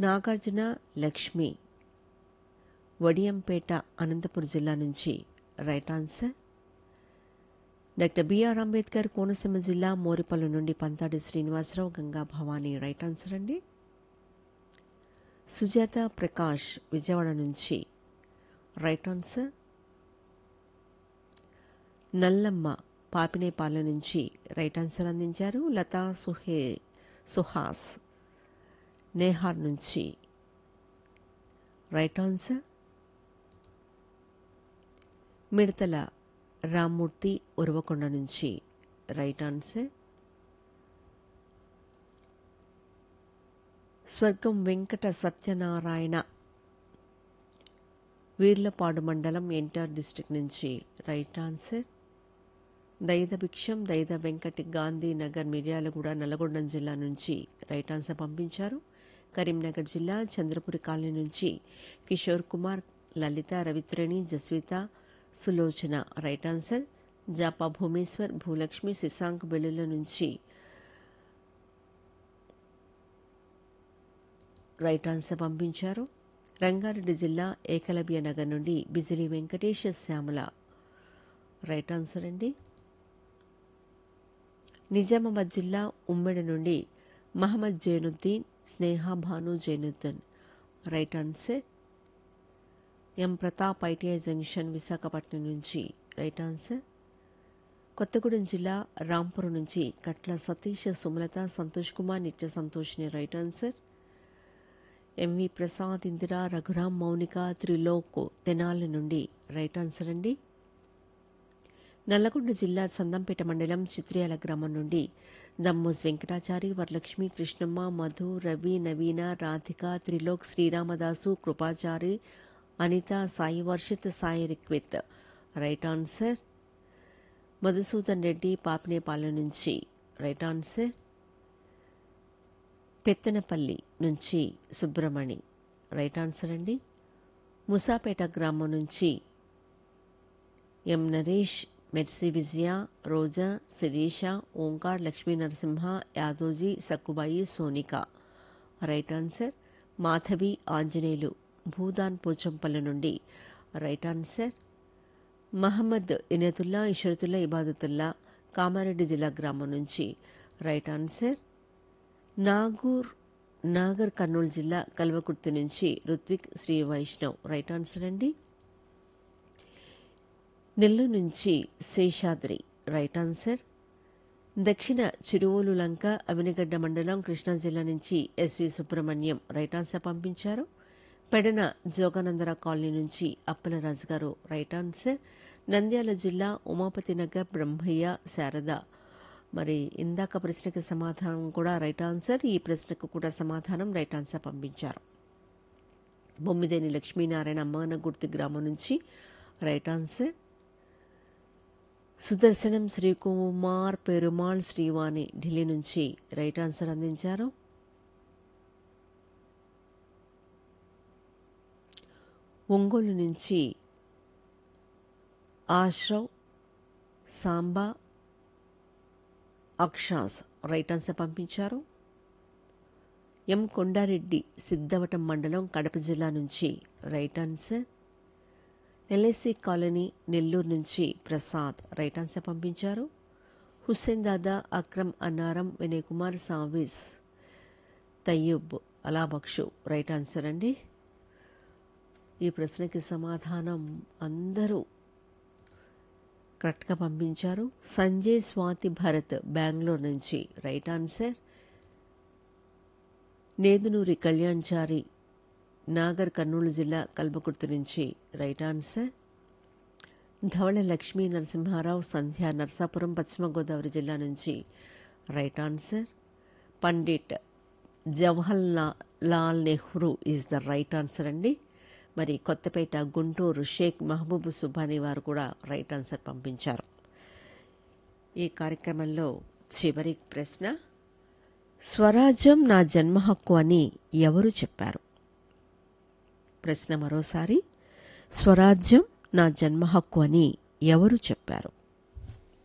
నాగార్జున లక్ష్మి వడియంపేట అనంతపురం జిల్లా నుంచి right answer doctor BR Ambedkar Konaseema జిల్లా మోరిపల్లి నుండి పంతాడి శ్రీనివాసరావు గంగా భవానీ రైట్ ఆన్సర్ అండి సుజాత ప్రకాష్ విజయవాడ నుంచి రైట్ ఆన్సర్ నల్లమ్మ పాపినేపాలెం నుంచి రైట్ ఆన్సర్ అందించారు లతా సుహే సుహాస్ నేహార్ నుంచి రైట్ ఆన్సర్ మిడతల రామ్మూర్తి ఉరవకొండ నుంచి రైట్ ఆన్సర్ స్వర్గం వెంకట సత్యనారాయణ వీర్లపాడు మండలం ఎన్టీఆర్ డిస్టిక్ నుంచి రైట్ ఆన్సర్ దైద భిక్షం దైద వెంకటి గాంధీనగర్ మిర్యాలగూడ నల్లగొండం జిల్లా నుంచి రైట్ ఆన్సర్ పంపించారు కరీంనగర్ జిల్లా చంద్రపురి కాలనీ నుంచి కిషోర్ కుమార్ లలిత రవిత్రేణి జస్విత సులోచన రైట్ ఆన్సర్ జాపా భూమేశ్వర్ భూలక్ష్మి శశాంక్ బెల్లుల నుంచి రైట్ ఆన్సర్ పంపించారు రంగారెడ్డి జిల్లా ఏకలవ్య నగర్ నుండి బిజిలి వెంకటేశ శ్యామల రైట్ ఆన్సర్ అండి నిజామాబాద్ జిల్లా ఉమ్మడి నుండి Mohammed Zainuddin Sneha Bhanu Zainuddin right answer M Pratap ITI junction Visakhapatnam నుంచి రైట్ ఆన్సర్ కొత్తగూడెం జిల్లా రాంపురం నుంచి కట్ల Satish Sumalatha Santosh Kumar Nitya Santoshni right answer MV Prasad Indira Raghuram Mounika Trilok Tenali నుండి రైట్ ఆన్సర్ అండి నల్లగొండ జిల్లా చందంపేట మండలం చిత్రియాల గ్రామం నుండి దమ్మోస్ వెంకటాచారి వరలక్ష్మి కృష్ణమ్మ మధు రవి నవీన రాధిక త్రిలోక్ శ్రీరామదాసు కృపాచారి అనిత సాయి వర్షిత్ సాయి రిక్విత్ రైట్ ఆన్సర్ మధుసూదన్ రెడ్డి పాపినేపాలెం నుంచి రైట్ ఆన్సర్ పెత్తనపల్లి నుంచి సుబ్రమణి రైట్ ఆన్సర్ అండి ముసాపేట గ్రామం నుంచి M Naresh Mercy Vijaya Roja Sirisha Omkar Lakshmi Narasimha Yadoji Sakkubai Sonika right answer Madhavi Anjaneyulu Bhoodan Pochampally నుండి రైట్ ఆన్సర్ మహమ్మద్ ఇనతుల్లా ఇషరతుల్లా ఇబాదతుల్లా కామారెడ్డి జిల్లా గ్రామం నుంచి రైట్ ఆన్సర్ నాగూర్ నాగర్ కర్నూలు జిల్లా కల్వకుర్తి నుంచి రుత్విక్ శ్రీ వైష్ణవ్ రైట్ ఆన్సర్ అండి నెల్లూరు నుంచి శేషాద్రి రైట్ ఆన్సర్ దక్షిణ చిరువోలు లంక అవినగడ్డ మండలం కృష్ణా జిల్లా నుంచి ఎస్వి సుబ్రహ్మణ్యం రైట్ ఆన్సర్ పంపించారు పెడన జోగానందర కాలనీ నుంచి అప్పలరాజు గారు రైట్ ఆన్సర్ నంద్యాల జిల్లా ఉమాపతి నగర్ బ్రహ్మయ్య శారద మరి ఇందాక ప్రశ్నకి సమాధానం కూడా రైట్ ఆన్సర్ ఈ ప్రశ్నకు కూడా సమాధానం రైట్ ఆన్సర్ పంపించారు బొమ్మిదేని లక్ష్మీనారాయణ అమ్మానగుర్తి గ్రామం నుంచి రైట్ ఆన్సర్ సుదర్శనం శ్రీకుమార్ పెరుమాళ్ శ్రీవాణి ఢిల్లీ నుంచి రైట్ ఆన్సర్ అందించారు ఒంగోలు నుంచి ఆశ్రవ్ సాంబా అక్షాస్ రైట్ ఆన్సర్ పంపించారు ఎం కొండారెడ్డి సిద్ధవటం మండలం కడప జిల్లా నుంచి right answer LIC colony Nellore నుంచి ప్రసాద్ రైట్ ఆన్సర్ పంపించారు హుస్సేన్ దాదా అక్రమ్ అన్నారం వినయ్ కుమార్ సావిస్ తయ్యూబ్ అలాబక్షు రైట్ ఆన్సర్ అండి ఈ ప్రశ్నకి సమాధానం అందరూ కరెక్ట్గా పంపించారు సంజయ్ స్వాతి భరత్ బెంగళూరు నుంచి రైట్ ఆన్సర్ నేదునూరి కళ్యాణ్చారి నాగర్ కర్నూలు జిల్లా కల్పకుర్తి నుంచి రైట్ ఆన్సర్ ధవళ లక్ష్మీ నరసింహారావు సంధ్య నర్సాపురం పశ్చిమ గోదావరి జిల్లా నుంచి right answer Pandit Jawahar Lal Nehru is the right answer అండి మరి కొత్తపేట గుంటూరు షేక్ మహబూబ్ సుబానీ వారు కూడా రైట్ ఆన్సర్ పంపించారు ఈ కార్యక్రమంలో చివరి ప్రశ్న స్వరాజ్యం నా జన్మ హక్కు అని ఎవరు చెప్పారు ప్రశ్న మరోసారి స్వరాజ్యం నా జన్మ హక్కు అని ఎవరు చెప్పారు